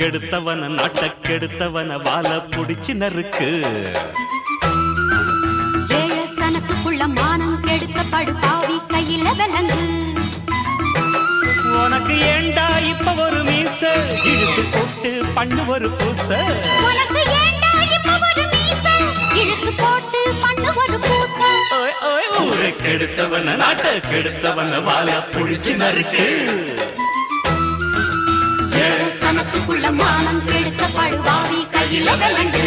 ஊருக்கெடுத்தவன நாட்டக்கெடுத்தவன வாழ புடிச்சு நறுக்கு ஏழ சனத்துக்குள்ள மானம் கெடுத்த படுபாவி கையில விலங்கு உனக்கு ஏண்டா இப்ப ஒரு மீச இழுத்து போட்டு பண்ணு ஒரு பூச உனக்கு ஏண்டா இப்ப ஒரு மீச இழுத்து போட்டு பண்ணு ஒரு பூச ஓய், ஓய், ஊருக்கெடுத்தவன நாட்டக்கெடுத்தவன வாழ புடிச்சு நறுக்கு ஏழ சனத்துக்குள்ள மானம் கெடுத்த படுபாவி கையில விலங்கு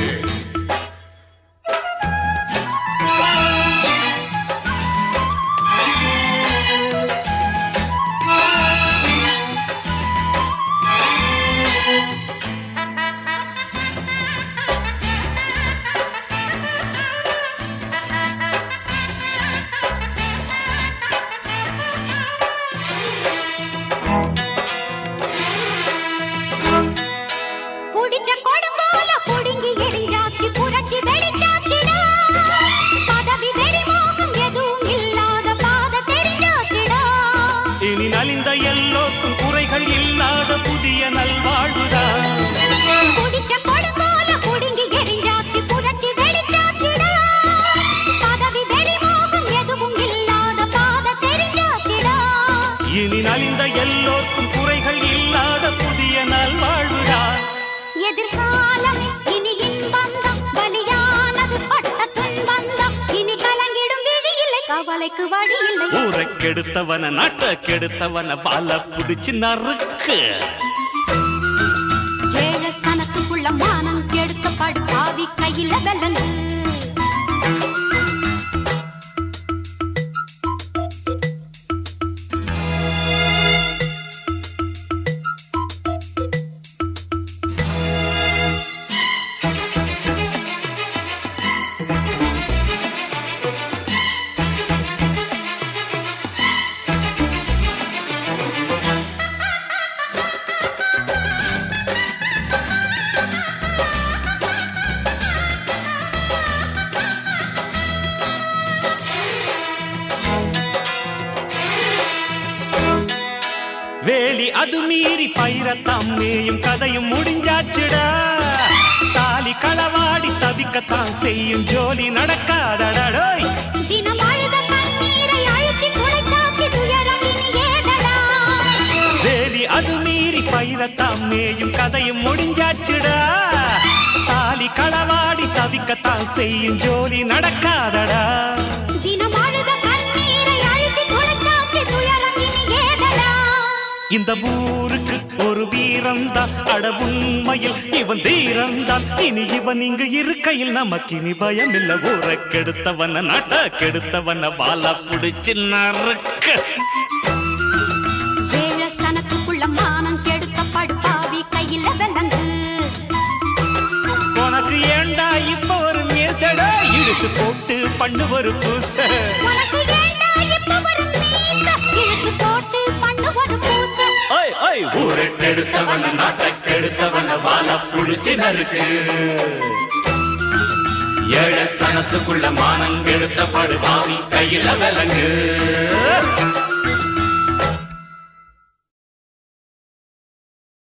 புடிச்ச கொடுங்கோல புடுங்கி எரிஞ்சாச்சு புரட்சி வெடிச்சாச்சுடா பதவி வெறி மோகம் எதுவும் இல்லாத பாத தெரிஞ்சாச்சுடா இனி நலிந்த எல்லோருக்கும் குறைகள் இல்லாத புதிய நல்வாழ்வுதான் புடிச்ச கொடுங்கோல புடுங்கி எரிஞ்சாச்சு புரட்சி வெடிச்சாச்சுடா பதவி வெறி மோகம் எதுவும் இல்லாத பாத தெரிஞ்சாச்சுடா இனி நலிந்த எல்லோருக்கும் குறைகள் இல்லாத புதிய நல்வாழ்வுதான் எதிர்காலம் இனி இன்பந்தம் பலியானது பட்ட துன்பந்தம் இனி கலங்கிடும் விழி இல்லை கவலைக்கு வழி இல்லை ஊரைக்கெடுத்தவன நாட்டக்கெடுத்தவன பால புடிச்சு நறுக்கு ஏழ சனத்துக்குள்ள மானம் கெடுத்த படுபாவி கையில விலங்கு வேலி அது மீறி பயிரத்தாம் மேயும் கதையும் முடிஞ்சாச்சுடா தாலி களவாடி தவிக்கத்தான் செய்யும் ஜோலி நடக்காதடோய் தினம் அழுத கண்ணீரை அழுத்தி துடைத்தாக்கி துயரம் இனி ஏதடா வேலி அது மீறி பயிரத்தாம் மேயும் கதையும் முடிஞ்சாச்சுடா தாலி களவாடி தவிக்கத்தான் செய்யும் ஜோலி நடக்காதடா தினம் அழுத கண்ணீரை அழுத்தி துடைத்தாக்கி துயரம் இனி ஏதடா இந்த ஊருக்கு ஒரு வீரந்தான் அட உண்மையில் இவன் தீரந்தான் இனி இவன் இங்கு இருக்கையில் நமக்கு இனி பயம் இல்ல ஊரை கெடுத்தவன நாட்ட கெடுத்தவன வாழ புடிச்சு நறுக்க ஏழ சனத்துக்குள்ள மானம் கெடுத்த படுபாவி கையில விலங்கு உனக்கு ஏண்டா இப்ப ஒரு மேசடா இழுத்து போட்டு பண்ணு ஒரு பூச உனக்கு ஏண்டா இப்ப ஒரு மீச இழுத்து போட்டு பண்ணு ஒரு பூச ஓய் ஓய் ஊரை கெடுத்தவன நாட்ட கெடுத்தவன வாழ புடிச்சு நறுக்கு ஏழ சனத்துக்குள்ள மானம் கெடுத்த படுபாவி கையில விலங்கு